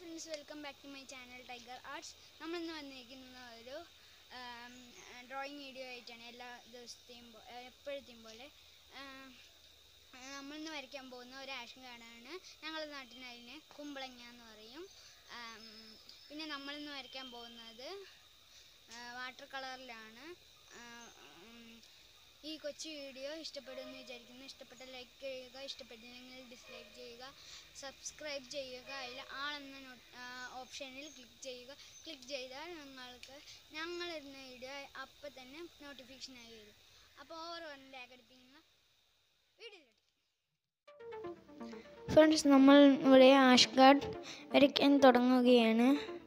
friends welcome back to my channel tiger arts നമ്മളിന്ന് വന്നിരിക്കുന്ന ഒരു ഡ്രോയിങ് വീഡിയോ ആയിട്ടാണ് എല്ലാ ദിവസത്തെയും പോ- ആ, എപ്പോഴത്തെയും പോലെ ആം, ആ, നമ്മളിന്ന് വരയ്ക്കാൻ പോകുന്ന ഒരു ആഷൻ കാർഡാണ് ഞങ്ങളുടെ നാട്ടിൽ അതിനെ കുമ്പളങ്ങ എന്ന് പറയും ആം, പിന്നെ നമ്മളിന്ന് വരയ്ക്കാൻ പോകുന്നത് വാട്ടർ കളറിലാണ് ഈ കൊച്ചു വീഡിയോ ഇഷ്ടപ്പെടുമെന്ന് വിചാരിക്കുന്നു ഇഷ്ടപ്പെട്ട ലൈക്ക് ചെയ്യുക ഇഷ്ടപ്പെട്ടില്ലെങ്കിൽ ഡിസ്ലൈക്ക് ചെയ്യുക സബ്സ്ക്രൈബ് ചെയ്യുക അതിൽ ആളെന്ന ഓപ്ഷനിൽ ക്ലിക്ക് ചെയ്യുക ക്ലിക്ക് ചെയ്താൽ നിങ്ങൾക്ക് ഞങ്ങളിടുന്ന വീഡിയോ അപ്പം തന്നെ നോട്ടിഫിക്കേഷനായി വരും അപ്പോൾ ഓവർ വൺ ലാഗ് അടിപ്പിക്കുന്ന വീഡിയോ ഫ്രണ്ട്സ് നമ്മൾ ഇവിടെ ആഷ് കാർഡ് വരയ്ക്കാൻ തുടങ്ങുകയാണ്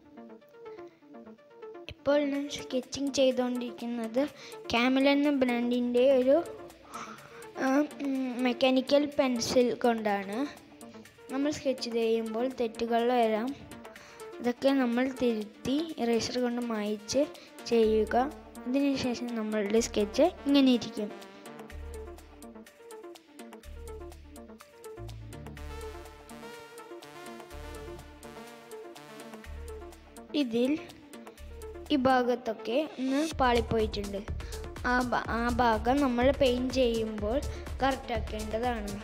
ഇപ്പോൾ ഞാൻ സ്കെച്ചിങ് ചെയ്തുകൊണ്ടിരിക്കുന്നത് ക്യാമൽ എന്ന ബ്രാൻഡിൻ്റെ ഒരു മെക്കാനിക്കൽ പെൻസിൽ കൊണ്ടാണ് നമ്മൾ സ്കെച്ച് ചെയ്യുമ്പോൾ തെറ്റുകൾ വരാം അതൊക്കെ നമ്മൾ തിരുത്തി ഇറേസർ കൊണ്ട് മായിച്ച് ചെയ്യുക അതിനുശേഷം നമ്മളുടെ സ്കെച്ച് ഇങ്ങനെ ഇരിക്കും ഇതിൽ ഈ ഭാഗത്തൊക്കെ ഒന്ന് പാളിപ്പോയിട്ടുണ്ട് ആ ഭാ- ആ ഭാഗം നമ്മൾ പെയിൻറ് ചെയ്യുമ്പോൾ കറക്റ്റ് ആക്കേണ്ടതാണ്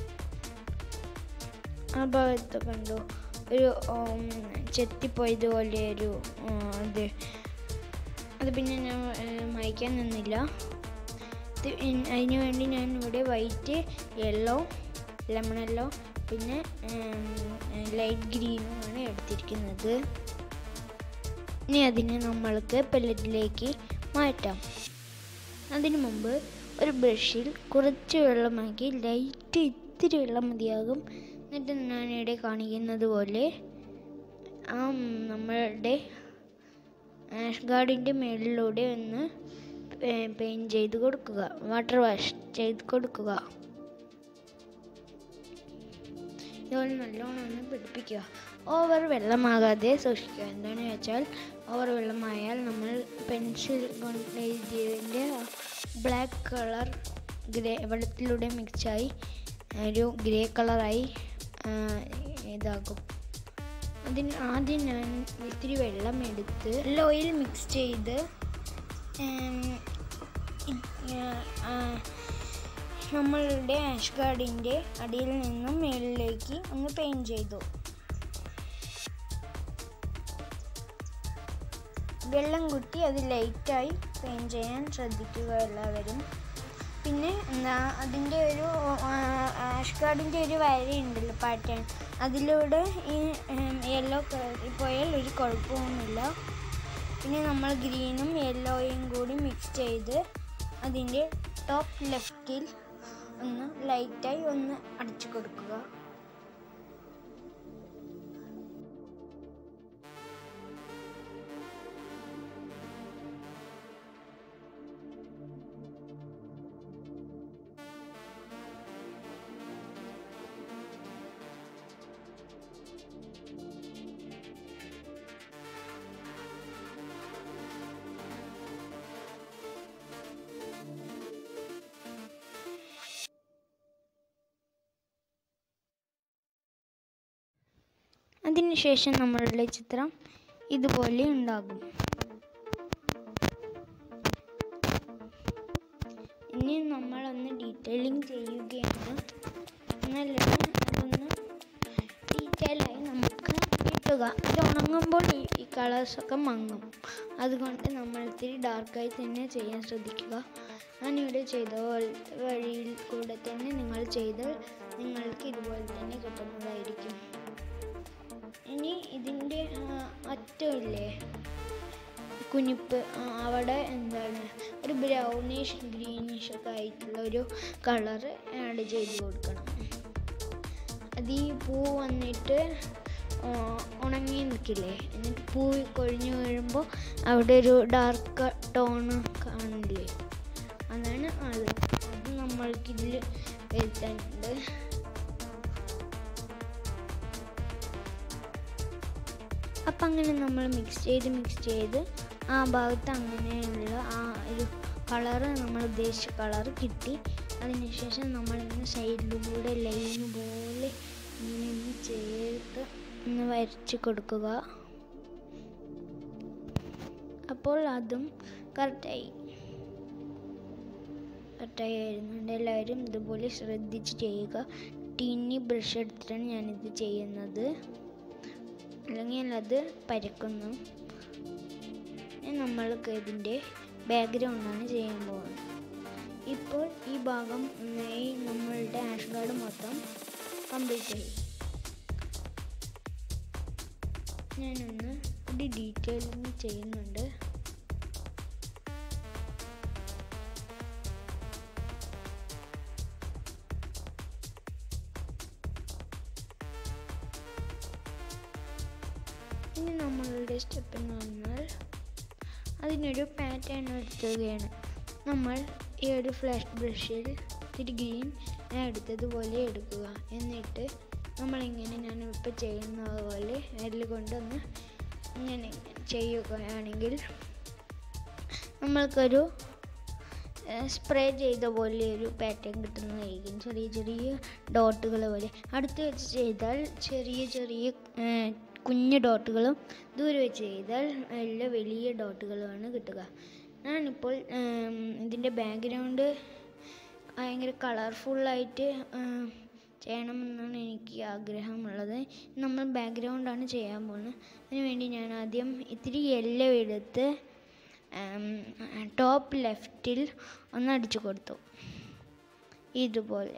ആ ഭാഗത്ത് കണ്ടു ഒരു ഉം, ചെത്തിപ്പോയതുപോലെ ഒരു ഉം, ഇത് അത് പിന്നെ ഞാൻ ഏർ, മായ്ക്കാൻ നിന്നില്ല ഇത് ഇൻ- അതിന് വേണ്ടി ഞാൻ ഇവിടെ വൈറ്റ് യെല്ലോ ലെമൺ യെല്ലോ പിന്നെ ലൈറ്റ് ഗ്രീനുമാണ് എടുത്തിരിക്കുന്നത് ഇനി അതിനെ നമ്മൾക്ക് പെല്ലറ്റിലേക്ക് മാറ്റാം അതിനു മുമ്പ് ഒരു ബ്രഷിൽ കുറച്ച് വെള്ളമാക്കി ലൈറ്റ് ഇത്തിരി വെള്ളം മതിയാകും എന്നിട്ട് ഞാനിവിടെ കാണിക്കുന്നത് പോലെ ആ നമ്മളുടെ ആഷ് ഗാർഡിൻ്റെ മേളിലൂടെ ഒന്ന് പെയിൻറ് ചെയ്ത് കൊടുക്കുക വാട്ടർ വാഷ് ചെയ്ത് കൊടുക്കുക ഇതുപോലെ നല്ലോണം ഒന്ന് പിടിപ്പിക്കുക ഓവർ വെള്ളമാകാതെ സൂക്ഷിക്കുക എന്താണെന്ന് വെച്ചാൽ ഓവർ വെള്ളമായാൽ നമ്മൾ പെൻസിൽ കൊണ്ട് എഴുതിയതിൻ്റെ ബ്ലാക്ക് കളർ ഗ്രേ വെള്ളത്തിലൂടെ മിക്സായി ഒരു ഗ്രേ കളറായി ഇതാകും അതിന് ആദ്യം ഞാൻ ഇത്തിരി വെള്ളം എടുത്ത് ഓയിൽ മിക്സ് ചെയ്ത് ഉം, ഇ- ആ, നമ്മളുടെ ആഷ് ഗാർഡിൻ്റെ അടിയിൽ നിന്നും മേളിലേക്ക് ഒന്ന് പെയിൻറ് ചെയ്തു വെള്ളം കുത്തി അത് ലൈറ്റായി പെയിൻറ് ചെയ്യാൻ ശ്രദ്ധിക്കുക എല്ലാവരും പിന്നെ എന്താ അതിൻ്റെ ഒരു ആഷ് ഗാർഡിൻ്റെ ഒരു വരയുണ്ടല്ലോ പാറ്റേൺ അതിലൂടെ ഈ യെല്ലോ പോയാൽ ഒരു കുഴപ്പമൊന്നുമില്ല പിന്നെ നമ്മൾ ഗ്രീനും യെല്ലോയും കൂടി മിക്സ് ചെയ്ത് അതിൻ്റെ ടോപ്പ് ലെഫ്റ്റിൽ ഒന്ന് ലൈറ്റായി ഒന്ന് അടിച്ചു കൊടുക്കുക അതിനുശേഷം നമ്മളുടെ ചിത്രം ഇതുപോലെ ഉണ്ടാകും ഇനി നമ്മളൊന്ന് ഡീറ്റെയിലിംഗ് ചെയ്യുകയാണ് എന്നാലാണ് അതൊന്ന് ഡീറ്റെയിലായി നമുക്ക് കിട്ടുക ഇത് ഉണങ്ങുമ്പോൾ ഈ ഈ കളേഴ്സൊക്കെ മങ്ങും അതുകൊണ്ട് നമ്മൾ ഇത്തിരി ഡാർക്കായി തന്നെ ചെയ്യാൻ ശ്രദ്ധിക്കുക ഞാനിവിടെ ചെയ്ത പോലത്തെ വഴിയിൽ കൂടെ തന്നെ നിങ്ങൾ ചെയ്താൽ നിങ്ങൾക്ക് ഇതുപോലെ തന്നെ കിട്ടുന്നതായിരിക്കും ഇനി ഇതിൻ്റെ അറ്റമില്ലേ കുനിപ്പ് ആ, അവിടെ എന്താണ് ഒരു ബ്രൗണിഷ് ഗ്രീനിഷ് ഒക്കെ ആയിട്ടുള്ള ഒരു കളറ് ആഡ് ചെയ്ത് കൊടുക്കണം അത് ഈ പൂ വന്നിട്ട് ആ, ഉണങ്ങി നിൽക്കില്ലേ എന്നിട്ട് പൂ കൊഴിഞ്ഞു വീഴുമ്പോൾ അവിടെ ഒരു ഡാർക്ക് ടോണ് കാണില്ലേ അതാണ് അത് അത് നമ്മൾക്കിതിൽ വരുത്താനുണ്ട് അപ്പം അങ്ങനെ നമ്മൾ മിക്സ് ചെയ്ത് മിക്സ് ചെയ്ത് ആ ഭാഗത്ത് അങ്ങനെയുള്ള ആ ഒരു കളറ് നമ്മൾ ഉദ്ദേശിച്ച കളറ് കിട്ടി അതിനുശേഷം നമ്മൾ ഇങ്ങനെ സൈഡിലൂടെ ലൈന് പോലെ ഇങ്ങനെ ഒന്ന് ചേർത്ത് ഒന്ന് വരച്ച് കൊടുക്കുക അപ്പോൾ അതും കറക്റ്റായി കറക്റ്റായി വരുന്നുണ്ട് എല്ലാവരും ഇതുപോലെ ശ്രദ്ധിച്ച് ചെയ്യുക ടീനി ബ്രഷ് എടുത്തിട്ടാണ് ഞാനിത് ചെയ്യുന്നത് അല്ലെങ്കിൽ അത് പരക്കുന്നു ഇനി നമ്മൾക്ക് ഇതിൻ്റെ ബാക്ക്ഗ്രൗണ്ടാണ് ചെയ്യാൻ പോകുന്നത് ഇപ്പോൾ ഈ ഭാഗം ഈ നമ്മളുടെ ആഷ് കാർഡ് മൊത്തം കംപ്ലീറ്റ് ആയി ഞാനൊന്ന് ഒരു ഡീറ്റെയിലിംഗ് ചെയ്യുന്നുണ്ട് ഇനി നമ്മളുടെ സ്റ്റെപ്പ് എന്ന് പറഞ്ഞാൽ അതിനൊരു പാറ്റേൺ എടുക്കുകയാണ് നമ്മൾ ഈ ഒരു ഫ്ലാഷ് ബ്രഷിൽ ഇത്തിരി ഗ്രീൻ ഞാൻ എടുത്തതുപോലെ എടുക്കുക എന്നിട്ട് നമ്മളിങ്ങനെ ഞാൻ ഇപ്പോൾ ചെയ്യുന്നത് പോലെ വിരൽ കൊണ്ടൊന്ന് ഇങ്ങനെ ചെയ്യുകയാണെങ്കിൽ നമ്മൾക്കൊരു സ്പ്രേ ചെയ്ത പോലെ ഒരു പാറ്റേൺ കിട്ടുന്നതായിരിക്കും ചെറിയ ചെറിയ ഡോട്ടുകൾ പോലെ അടുത്ത് വെച്ച് ചെയ്താൽ ചെറിയ ചെറിയ ഏർ, കുഞ്ഞു ഡോട്ടുകളും ദൂരെ വെച്ച് ചെയ്താൽ നല്ല വലിയ ഡോട്ടുകളുമാണ് കിട്ടുക ഞാനിപ്പോൾ ഏം, ഇതിൻ്റെ ബാക്ക്ഗ്രൗണ്ട് ഭയങ്കര കളർഫുള്ളായിട്ട് ചെയ്യണമെന്നാണ് എനിക്ക് ആഗ്രഹമുള്ളത് നമ്മൾ ബാക്ക്ഗ്രൗണ്ടാണ് ചെയ്യാൻ പോകുന്നത് അതിനുവേണ്ടി ഞാൻ ആദ്യം ഇത്തിരി യെല്ലോ എടുത്ത് ടോപ്പ് ലെഫ്റ്റിൽ ഒന്ന് അടിച്ചു കൊടുത്തു ഇതുപോലെ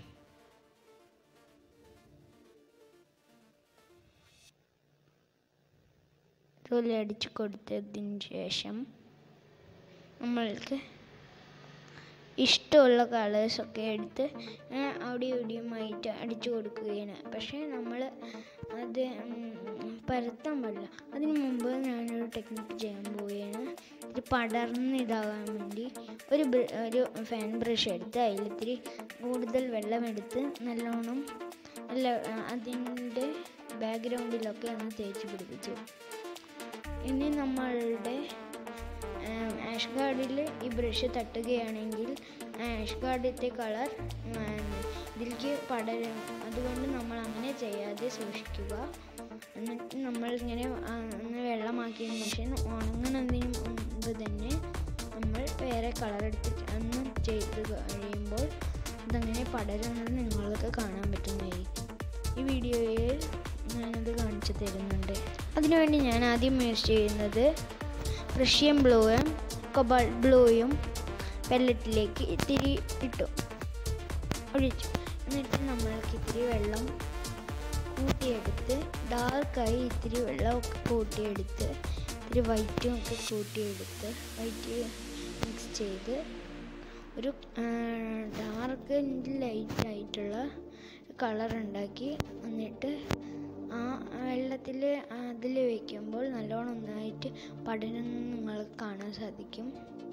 ഇതുപോലെ അടിച്ചു കൊടുത്തതിന് ശേഷം നമ്മൾക്ക് ഇഷ്ടമുള്ള കളേഴ്സൊക്കെ എടുത്ത് ഞാൻ അവിടെ ഇവിടെയുമായിട്ട് അടിച്ചു കൊടുക്കുകയാണ് പക്ഷേ നമ്മൾ അത് ഉം, പരത്താൻ പാടില്ല അതിന് മുമ്പ് ഞാനൊരു ടെക്നിക്ക് ചെയ്യാൻ പോവുകയാണ് ഇത് പടർന്ന് ഇതാകാൻ വേണ്ടി ഒരു ബ്ര- ഒരു ഫാൻ ബ്രഷ് എടുത്ത് അതിലിത്തിരി കൂടുതൽ വെള്ളമെടുത്ത് നല്ലോണം നല്ല അതിൻ്റെ ബാക്ക്ഗ്രൗണ്ടിലൊക്കെ ഒന്ന് തേച്ച് പിടിപ്പിച്ചു ഇനി നമ്മളുടെ ആഷ് ഗാർഡിൽ ഈ ബ്രഷ് തട്ടുകയാണെങ്കിൽ ആഷ് ഗാർഡിലത്തെ കളർ ഇതിലേക്ക് പടരും അതുകൊണ്ട് നമ്മൾ അങ്ങനെ ചെയ്യാതെ സൂക്ഷിക്കുക എന്നിട്ട് നമ്മൾ ഇങ്ങനെ ആ, ഒന്ന് വെള്ളമാക്കിയതിന് ശേഷം ഉണങ്ങുന്നതിന് മുമ്പ് തന്നെ നമ്മൾ വേറെ കളർ എടുത്തിട്ട് ഒന്ന് ചെയ്ത് കഴിയുമ്പോൾ അതങ്ങനെ പടരുന്നത് നിങ്ങൾക്ക് കാണാൻ പറ്റുന്നതായിരിക്കും ഈ വീഡിയോയിൽ ഞാനത് കാണിച്ചു തരുന്നുണ്ട് അതിനുവേണ്ടി ഞാൻ ആദ്യം യൂസ് ചെയ്യുന്നത് റഷ്യൻ ബ്ലൂവും കൊബാൾ ബ്ലൂയും വെള്ളത്തിലേക്ക് ഇത്തിരി ഇട്ടു ഒഴിച്ചു എന്നിട്ട് നമ്മൾക്ക് ഇത്തിരി വെള്ളം കൂട്ടിയെടുത്ത് ഡാർക്കായി ഇത്തിരി വെള്ളമൊക്കെ കൂട്ടിയെടുത്ത് ഇത്തിരി വൈറ്റും ഒക്കെ കൂട്ടിയെടുത്ത് വൈറ്റ് മിക്സ് ചെയ്ത് ഒരു ഡാർക്ക് ലൈറ്റ് ആയിട്ടുള്ള കളർ ഉണ്ടാക്കി എന്നിട്ട് ആ വെള്ളത്തിൽ അതിൽ വയ്ക്കുമ്പോൾ നല്ലോണം ഒന്നായിട്ട് പടരുന്ന നിങ്ങൾക്ക് കാണാൻ സാധിക്കും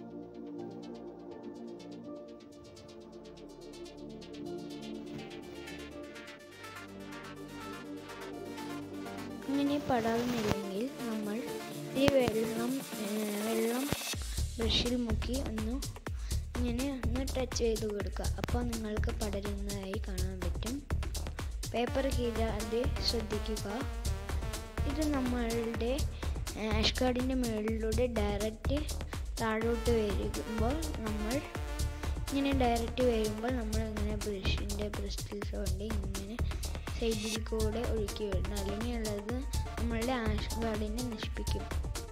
അങ്ങനെ പടർന്നില്ലെങ്കിൽ നമ്മൾ ഈ വെള്ളം ഏർ, വെള്ളം ബ്രഷിൽ മുക്കി ഒന്ന് ഇങ്ങനെ ഒന്ന് ടച്ച് ചെയ്ത് കൊടുക്കുക അപ്പോൾ നിങ്ങൾക്ക് പടരുന്നതായി കാണാൻ പറ്റും പേപ്പർ കീഴാതെ ശ്രദ്ധിക്കുക ഇത് നമ്മളുടെ ആഷ് കാർഡിൻ്റെ മുകളിലൂടെ ഡയറക്റ്റ് താഴോട്ട് വരുമ്പോൾ നമ്മൾ ഇങ്ങനെ ഡയറക്റ്റ് വരുമ്പോൾ നമ്മൾ ഇങ്ങനെ ബ്രഷിൻ്റെ ബ്രസ്റ്റിൽസ് കൊണ്ട് ഇങ്ങനെ സൈഡിൽ കൂടെ ഒഴുക്കി വിടണം അല്ലെങ്കിൽ ഉള്ളത് നമ്മളുടെ ആഷ് കാർഡിനെ നശിപ്പിക്കും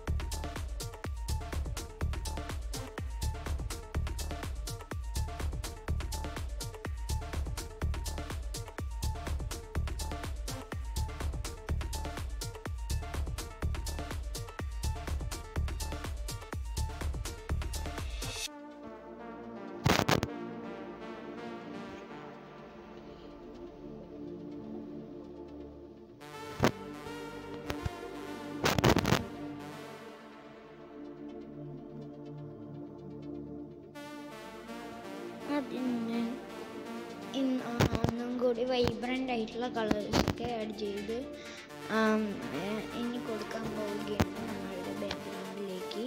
അതിന് ഇന്ന് ആ ഒന്നും കൂടി വൈബ്രൻ്റ് ആയിട്ടുള്ള കളേഴ്സൊക്കെ ആഡ് ചെയ്ത് ആം, ഏഹ്, ഇനി കൊടുക്കാൻ പോവുകയാണ് നമ്മളുടെ ബാക്ക്ഗ്രൗണ്ടിലേക്ക്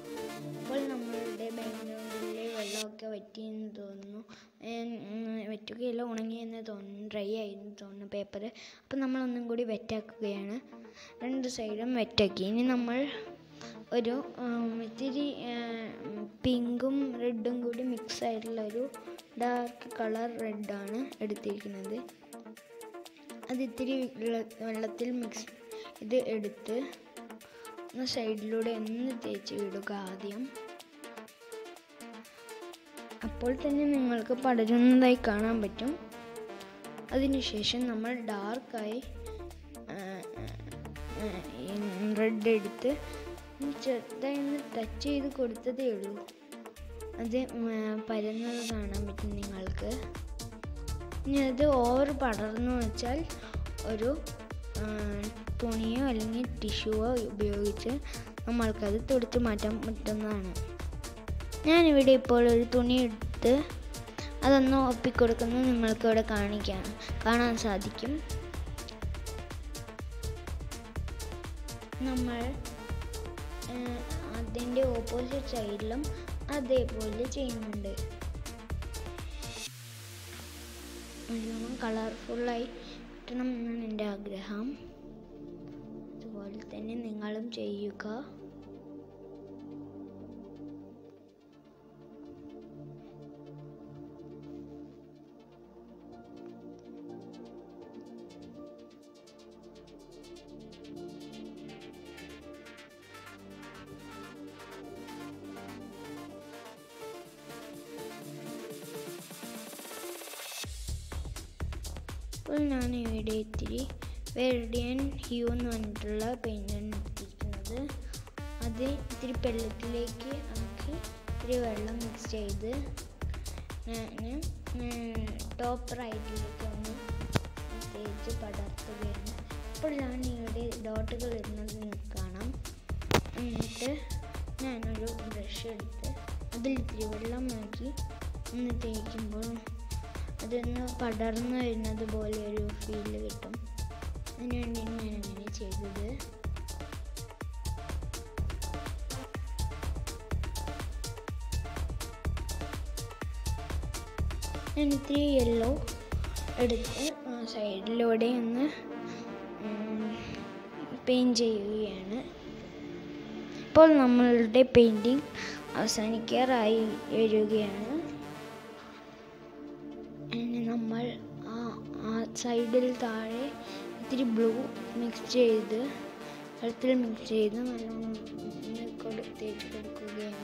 അപ്പോൾ നമ്മളുടെ ബാക്ക്ഗ്രൗണ്ടിലെ വെള്ളമൊക്കെ വറ്റിയെന്ന് തോന്നുന്നു ഏഹ്, ഉം, വറ്റി പറ്റുകയില്ല ഉണങ്ങിയെന്ന് തോന്നുന്നു ഡ്രൈ ആയിരുന്നു തോന്നുന്നു പേപ്പർ അപ്പം നമ്മൾ ഒന്നും കൂടി വെറ്റാക്കുകയാണ് രണ്ട് സൈഡും വെറ്റാക്കി ഇനി നമ്മൾ ഒരു ഉം, ഇത്തിരി പിങ്കും റെഡും കൂടി മിക്സ് ആയിട്ടുള്ള ഒരു ഡാർക്ക് കളർ റെഡാണ് എടുത്തിരിക്കുന്നത് അത് ഇത്തിരി വെള്ള- വെള്ളത്തിൽ മിക്സ് ഇത് എടുത്ത് ഒന്ന് സൈഡിലൂടെ ഒന്ന് തേച്ച് വിടുക ആദ്യം അപ്പോൾ തന്നെ നിങ്ങൾക്ക് പടരുന്നതായി കാണാൻ പറ്റും അതിനുശേഷം നമ്മൾ ഡാർക്കായി റെഡ് എടുത്ത് ഒന്ന് ചെറുതായി ഒന്ന് ടച്ച് ചെയ്ത് കൊടുത്തതേ ഉള്ളൂ അത് ഉം, പരന്നത് കാണാൻ പറ്റും നിങ്ങൾക്ക് ഇനി അത് ഓവർ പടർന്നു വെച്ചാൽ ഒരു ആ, തുണിയോ അല്ലെങ്കിൽ ടിഷ്യൂവോ ഉപയോഗിച്ച് നമ്മൾക്കത് തുടച്ചു മാറ്റാൻ പറ്റുന്നതാണ് ഞാനിവിടെ ഇപ്പോൾ ഒരു തുണി എടുത്ത് അതൊന്ന് ഒപ്പിക്കൊടുക്കുന്നത് നിങ്ങൾക്ക് ഇവിടെ കാണിക്കാൻ കാണാൻ സാധിക്കും നമ്മൾ അതിൻ്റെ ഓപ്പോസിറ്റ് സൈഡിലും അതേപോലെ ചെയ്യുന്നുണ്ട് മുഴുവൻ കളർഫുള്ളായി കിട്ടണം എന്നാണ് എൻ്റെ ആഗ്രഹം അതുപോലെ തന്നെ നിങ്ങളും ചെയ്യുക അപ്പോൾ ഞാൻ ഇവിടെ ഇത്തിരി വെർഡിയൻ ഹ്യൂ എന്ന് പറഞ്ഞിട്ടുള്ള പെയിൻ്റാണ് എടുത്തിരിക്കുന്നത് അത് ഇത്തിരി വെള്ളത്തിലേക്ക് ആക്കി ഇത്തിരി വെള്ളം മിക്സ് ചെയ്ത് ഞാൻ ടോപ്പ് റൈറ്റിലേക്ക് ഒന്ന് തേച്ച് പടർത്തുകയാണ് അപ്പോൾ ഞാൻ ഇവിടെ ഡോട്ടുകൾ ഇടുന്നത് നിങ്ങൾക്ക് കാണാം എന്നിട്ട് ഞാനൊരു ബ്രഷ് എടുത്ത് അതിൽ ഇത്തിരി വെള്ളമാക്കി ഒന്ന് തേക്കുമ്പോൾ അതൊന്ന് പടർന്നു വരുന്നത് പോലെ ഒരു ഫീല് കിട്ടും അതിനുവേണ്ടിയാണ് ഞാൻ അങ്ങനെ ചെയ്തത് ഞാൻ ഇത്തിരി യെല്ലോ എടുത്ത് സൈഡിലൂടെ ഒന്ന് പെയിൻറ് ചെയ്യുകയാണ് ഇപ്പോൾ നമ്മളുടെ പെയിൻറ്റിങ് അവസാനിക്കാറായി വരികയാണ് ഇനി നമ്മൾ ആ ആ സൈഡിൽ താഴെ ഇത്തിരി ബ്ലൂ മിക്സ് ചെയ്ത് വെള്ളത്തിൽ മിക്സ് ചെയ്ത് നല്ലോണം ഒന്ന് കൊടു തേച്ച് കൊടുക്കുകയാണ്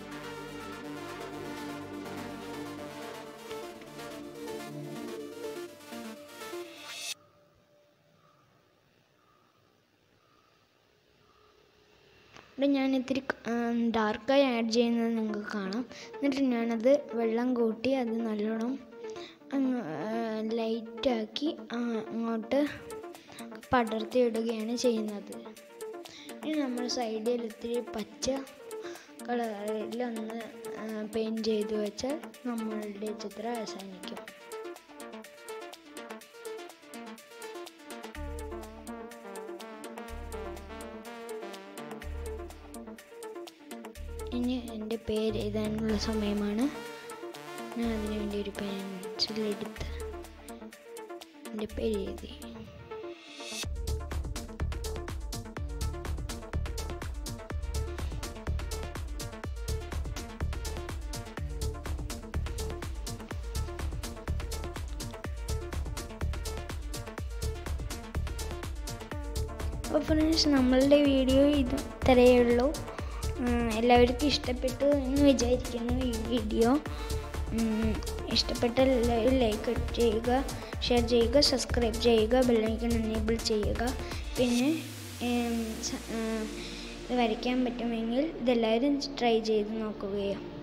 ഇവിടെ ഞാൻ ഇത്തിരി ഡാർക്കായി ആഡ് ചെയ്യുന്നത് നിങ്ങൾക്ക് കാണാം എന്നിട്ട് ഞാനത് വെള്ളം കൂട്ടി അത് നല്ലോണം അങ്ങ് ലൈറ്റാക്കി അങ്ങോട്ട് പടർത്തി ഇടുകയാണ് ചെയ്യുന്നത് ഇനി നമ്മൾ സൈഡിൽ ഇത്തിരി പച്ച കളറിലൊന്ന് പെയിൻറ് ചെയ്ത് വെച്ചാൽ നമ്മളുടെ ചിത്രം അവസാനിക്കും ഇനി എൻ്റെ പേര് എഴുതാനുള്ള സമയമാണ് ഞാൻ അതിനു വേണ്ടി ഒരു പെൻസിലെടുത്ത് എൻ്റെ പേര് എഴുതി അപ്പോൾ ഫ്രണ്ട്സ് നമ്മളുടെ വീഡിയോ ഇത് ഇത്രയേ ഉള്ളൂ ഉം, എല്ലാവർക്കും ഇഷ്ടപ്പെട്ടു എന്ന് വിചാരിക്കുന്നു ഈ വീഡിയോ ഉം, ഇഷ്ടപ്പെട്ടാൽ എല്ലാവരും ലൈക്ക് ചെയ്യുക ഷെയർ ചെയ്യുക സബ്സ്ക്രൈബ് ചെയ്യുക ബെല്ലൈക്കൺ എനേബിൾ ചെയ്യുക പിന്നെ ഉം, സ- ഉം, ഇത് വരയ്ക്കാൻ പറ്റുമെങ്കിൽ ഇതെല്ലാവരും ട്രൈ ചെയ്ത് നോക്കുകയോ